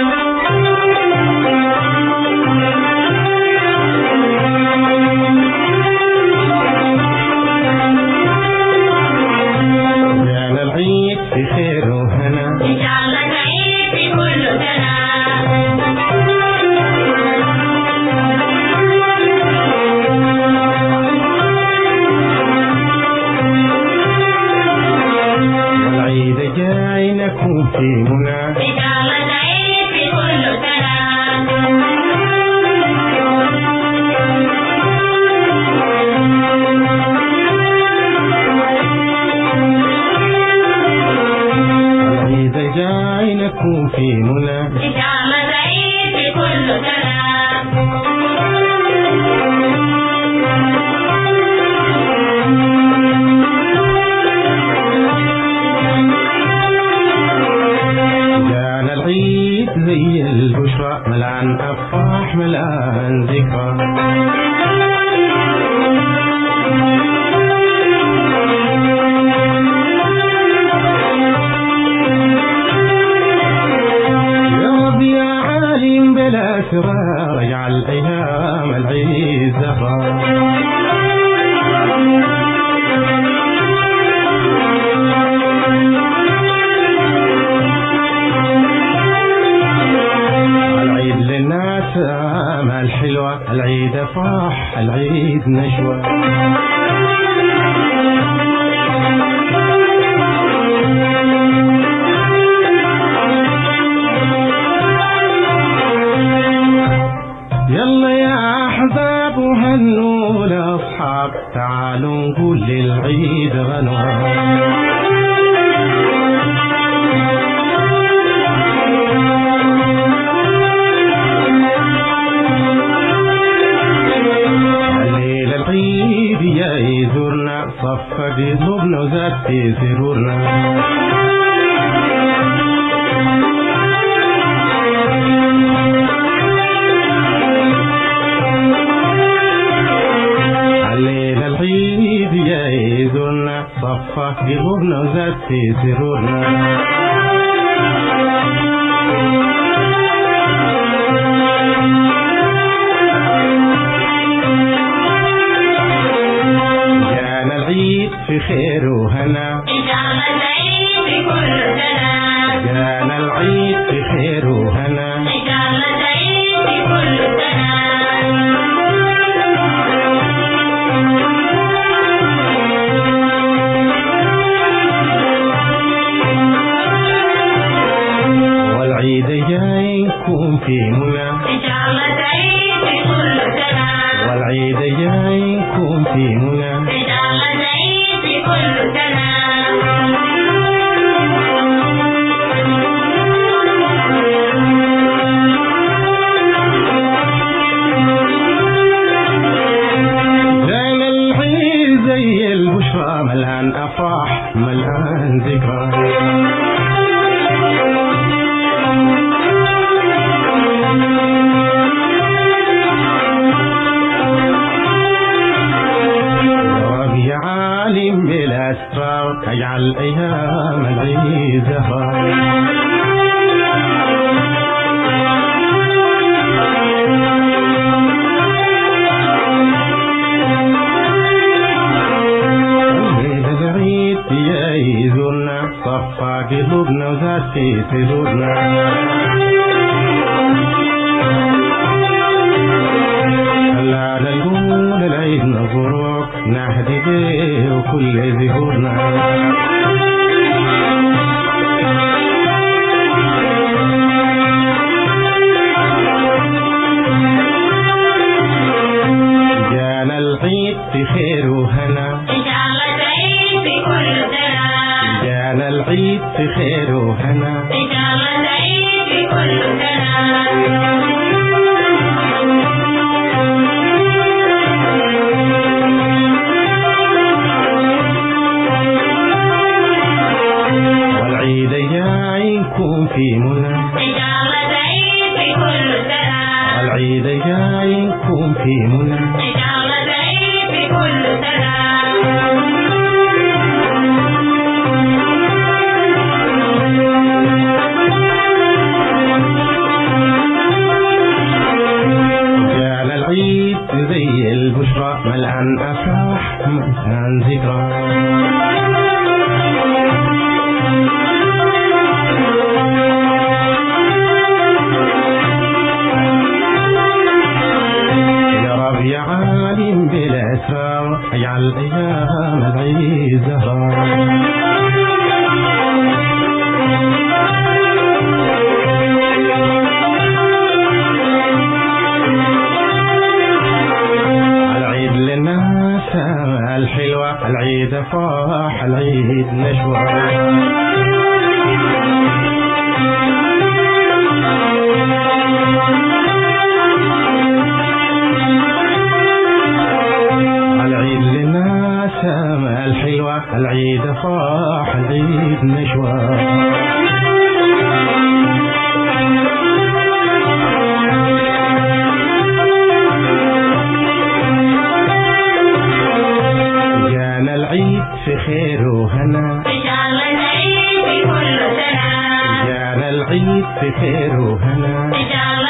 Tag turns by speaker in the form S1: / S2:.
S1: جانا العيد في خير وهنا
S2: إن شاء الله سعيد في كل سنة
S1: والعيد جاي نكون في منى
S2: إن شاء الله سعيد في كل سنة
S1: العيد جاي نكون في منى
S2: إن شاء الله سعيد في كل سنة
S1: جانا العيد زي البشرى ملان افراح ملان ذكرى يا رب يا عالم بلا سرار اجعل ايام العيد زهرة العيد للناس آمال حلوة العيد افراح العيد نشوة يلا يا احباب وهنوا الاصحاب تعالوا نقول للعيد غنوة الليلة العيد يا يزورنا صفق قلوبنا وزاد في سرورنا الليلة العيد يا يزورنا صفق قلوبنا وزاد في سرورنا جانا العيد في خير وهنا
S2: إن شاء الله سعيد في كل سنة
S1: جانا العيد في خير وهنا
S2: إن شاء الله سعيد في كل سنة
S1: والعيد جاي نكون في منى
S2: إن شاء الله سعيد في كل سنة
S1: والعيد جاي نكون في منى
S2: إن شاء الله سعيد في كل سنة
S1: جانا العيد زي البشرى ملان افراح ملان ذكرى رب يا عالم بالاسرار اجعل ايام العيد زهرة الليلة العيد يا يزورنا صفى قلوبنا وزاد في سرورنا لا نقول العيد مبروك نهدي بيه وكل زهورنا جانا العيد في خير وهنا
S2: إن شاء الله سعيد في كل سنة
S1: جانا العيد في خير وهنا
S2: إن شاء الله سعيد في كل سنة
S1: والعيد جاي نكون في منى
S2: إن شاء الله سعيد في كل سنة
S1: والعيد جاي نكون في منى
S2: إن شاء الله سعيد في كل سنة
S1: ملأن أفراح ملأن ذكرى يا رب يا عالم بالأسرار اجعل أيام العيد زهرا العيد للناس الحلوة العيد فرح العيد نشوة العيد للناس الحلوة العيد فرح العيد نشوة جانا العيد في خير وهنا
S2: إن شاء الله سعيد في كل سنة
S1: جانا العيد في خير وهنا
S2: إن شاء